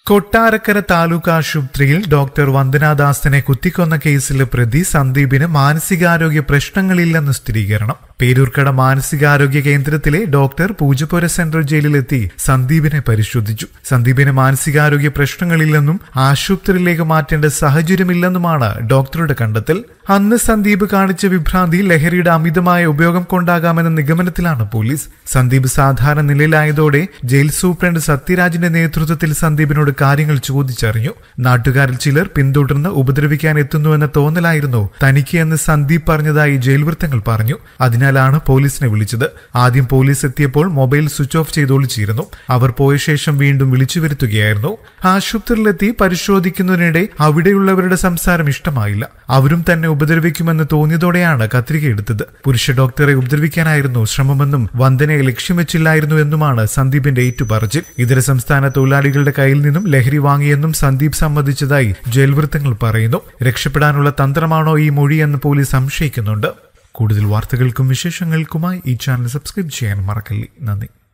കൊട്ടാരക്കര താലൂക്ക് ആശുപത്രിയിൽ ഡോക്ടർ വന്ദനാദാസിനെ കുത്തിക്കൊന്ന കേസിലെ പ്രതി സന്ദീപിന് മാനസികാരോഗ്യ പ്രശ്നങ്ങളില്ലെന്ന് സ്ഥിരീകരണം പേരൂർക്കട മാനസികാരോഗ്യ കേന്ദ്രത്തിലെ ഡോക്ടർ പൂജപ്പുര സെൻട്രൽ ജയിലിലെത്തി സന്ദീപിനെ പരിശോധിച്ചു സന്ദീപിന് മാനസികാരോഗ്യ പ്രശ്നങ്ങളില്ലെന്നും ആശുപത്രിയിലേക്ക് മാറ്റേണ്ട സാഹചര്യമില്ലെന്നുമാണ് ഡോക്ടറുടെ കണ്ടെത്തൽ അന്ന് സന്ദീപ് കാണിച്ച വിഭ്രാന്തി ലഹരിയുടെ അമിതമായ ഉപയോഗം കൊണ്ടാകാമെന്ന നിഗമനത്തിലാണ് പോലീസ് സന്ദീപ് സാധാരണ നിലയിലായതോടെ ജയിൽ സൂപ്രണ്ട് സത്യരാജിന്റെ നേതൃത്വത്തിൽ സന്ദീപിനോട് കാര്യങ്ങൾ ചോദിച്ചറിഞ്ഞു നാട്ടുകാരിൽ ചിലർ പിന്തുടർന്ന് ഉപദ്രവിക്കാൻ എത്തുന്നുവെന്ന തോന്നലായിരുന്നു തനിക്ക് എന്ന് സന്ദീപ് പറഞ്ഞതായി ജയിൽ വൃത്തങ്ങൾ പറഞ്ഞു അതിനാലാണ് പോലീസിനെ വിളിച്ചത് ആദ്യം പോലീസ് എത്തിയപ്പോൾ മൊബൈൽ സ്വിച്ച് ഓഫ് ചെയ്ത് ഒളിച്ചിരുന്നു അവർ പോയ ശേഷം വീണ്ടും വിളിച്ചു വരുത്തുകയായിരുന്നു ആശുപത്രിയിലെത്തി പരിശോധിക്കുന്നതിനിടെ അവിടെയുള്ളവരുടെ സംസാരം ഇഷ്ടമായില്ല അവരും തന്നെ ഉപദ്രവിക്കുമെന്ന് തോന്നിയതോടെയാണ് കത്രിക എടുത്തത് പുരുഷ ഡോക്ടറെ ഉപദ്രവിക്കാനായിരുന്നു ശ്രമമെന്നും വന്ദനയെ ലക്ഷ്യം വെച്ചില്ലായിരുന്നു എന്നുമാണ് സന്ദീപിന്റെ ഏറ്റുപറച്ചിൽ ഇതര സംസ്ഥാന തൊഴിലാളികളുടെ കയ്യിൽ നിന്നും ലഹരി വാങ്ങിയെന്നും സന്ദീപ് സമ്മതിച്ചതായി ജയിൽ വൃത്തങ്ങൾ പറയുന്നു രക്ഷപ്പെടാനുള്ള തന്ത്രമാണോ ഈ മൊഴിയെന്ന് പോലീസ് സംശയിക്കുന്നുണ്ട് കൂടുതൽ വാർത്തകൾക്കും വിശേഷങ്ങൾക്കുമായി ഈ ചാനൽ സബ്സ്ക്രൈബ് ചെയ്യാൻ മറക്കല്ലേ നന്ദി